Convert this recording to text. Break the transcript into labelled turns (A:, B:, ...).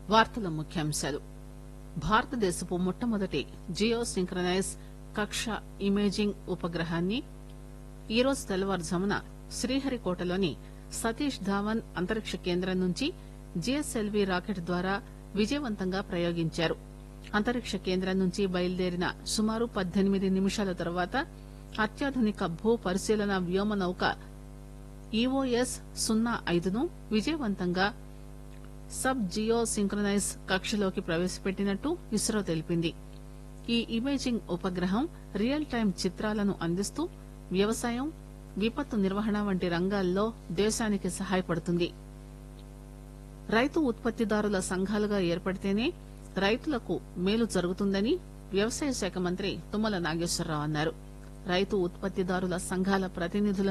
A: వార్తల ముఖ్యాంశాలు భారతదేశపు మొట్టమొదటి జియో సింక్రనైజ్ కక్ష ఇమేజింగ్ ఉపగ్రహాన్ని ఈరోజు తెల్లవారుజామున శ్రీహరికోటలోని సతీష్ ధావన్ అంతరిక్ష కేంద్రం నుంచి జిఎస్ఎల్వీ రాకెట్ ద్వారా విజయవంతంగా ప్రయోగించారు అంతరిక్ష కేంద్రం నుంచి బయలుదేరిన సుమారు పద్దెనిమిది నిమిషాల తర్వాత అత్యాధునిక భూ పరిశీలన వ్యోమనౌక ఈఓఎస్ సున్నా ఐదును విజయవంతంగా సబ్ జియో సింక్రనైజ్ కక్షలోకి ప్రవేశపెట్టినట్టు ఇస్రో తెలిపింది ఈ ఇమేజింగ్ ఉపగ్రహం రియల్ టైం చిత్రాలను అందిస్తూ వ్యవసాయం విపత్తు నిర్వహణ వంటి రంగాల్లో దేశానికి సహాయపడుతుంది రైతు ఉత్పత్తిదారుల సంఘాలుగా ఏర్పడితేనే రైతులకు మేలు జరుగుతుందని వ్యవసాయ శాఖ మంత్రి తుమ్మల నాగేశ్వరరావు అన్నారు రైతు ఉత్పత్తిదారుల సంఘాల ప్రతినిధుల